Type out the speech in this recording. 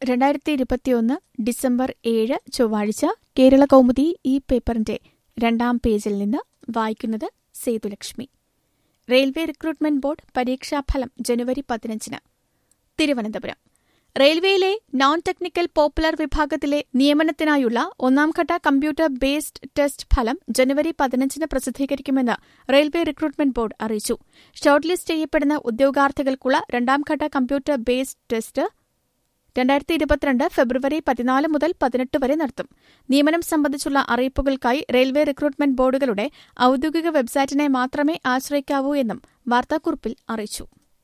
രണ്ടായിരത്തി ഇരുപത്തിയൊന്ന് ഡിസംബർ ഏഴ് ചൊവ്വാഴ്ച കേരള കൗമുദി ഈ പേപ്പറിന്റെ രണ്ടാം പേജിൽ നിന്ന് വായിക്കുന്നത് സേതുലക്ഷ്മി റെയിൽവേ റിക്രൂട്ട്മെന്റ് ബോർഡ് പരീക്ഷാഫലം ജനുവരി പതിനഞ്ചിന് തിരുവനന്തപുരം റെയിൽവേയിലെ നോൺ ടെക്നിക്കൽ പോപ്പുലർ വിഭാഗത്തിലെ നിയമനത്തിനായുള്ള ഒന്നാംഘട്ട കമ്പ്യൂട്ടർ ബേസ്ഡ് ടെസ്റ്റ് ഫലം ജനുവരി പതിനഞ്ചിന് പ്രസിദ്ധീകരിക്കുമെന്ന് റെയിൽവേ റിക്രൂട്ട്മെന്റ് ബോർഡ് അറിയിച്ചു ഷോർട്ട് ലിസ്റ്റ് ചെയ്യപ്പെടുന്ന ഉദ്യോഗാർത്ഥികൾക്കുള്ള രണ്ടാംഘട്ട കമ്പ്യൂട്ടർ ബേസ്ഡ് ടെസ്റ്റ് രണ്ടായിരത്തി ഇരുപത്തിരണ്ട് ഫെബ്രുവരി പതിനാല് മുതൽ പതിനെട്ട് വരെ നടത്തും നിയമനം സംബന്ധിച്ചുള്ള അറിയിപ്പുകൾക്കായി റെയിൽവേ റിക്രൂട്ട്മെന്റ് ബോർഡുകളുടെ ഔദ്യോഗിക വെബ്സൈറ്റിനെ മാത്രമേ ആശ്രയിക്കാവൂ എന്നും വാർത്താക്കുറിപ്പിൽ അറിയിച്ചു